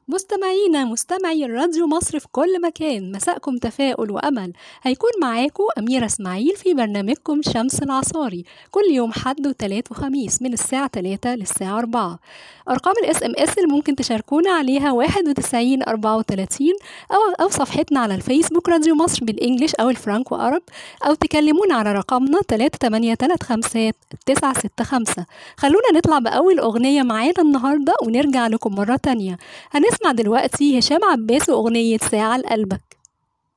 مستمعينا مستمعي الراديو مصر في كل مكان مساءكم تفاؤل وأمل هيكون معاكم أميرة إسماعيل في برنامجكم شمس العصاري كل يوم حد وتلات وخميس من الساعة 3 للساعة 4 أرقام الاس ام اس اللي ممكن تشاركونا عليها 91 34 أو أو صفحتنا على الفيسبوك راديو مصر بالإنجليش أو الفرانكو أرب أو تكلمونا على رقمنا 3835 965 خلونا نطلع بأول أغنية معانا النهاردة ونرجع لكم مرة تانية هنسمع دلوقتي هشام عباس وأغنية ساعة لقلبك